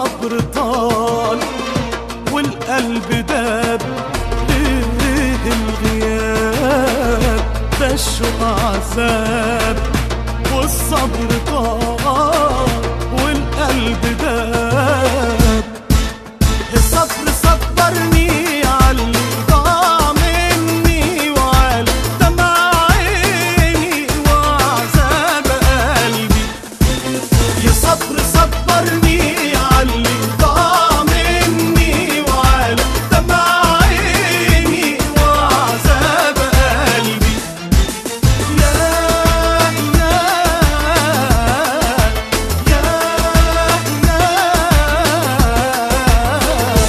والصبر طال والقلب داب ليه الغياب ده الشوق عذاب والصبر طال والقلب داب الصبر صبرني عاللي ضاع مني وعلى دمع عيني وعذاب قلبي يا صبر صبرني عاللي ضاع مني وعلى دمع عيني وعذاب قلبي يا يا يا يا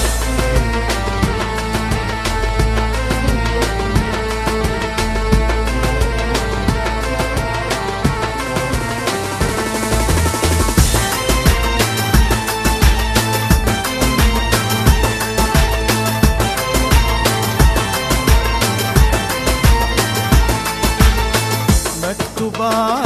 مكتوب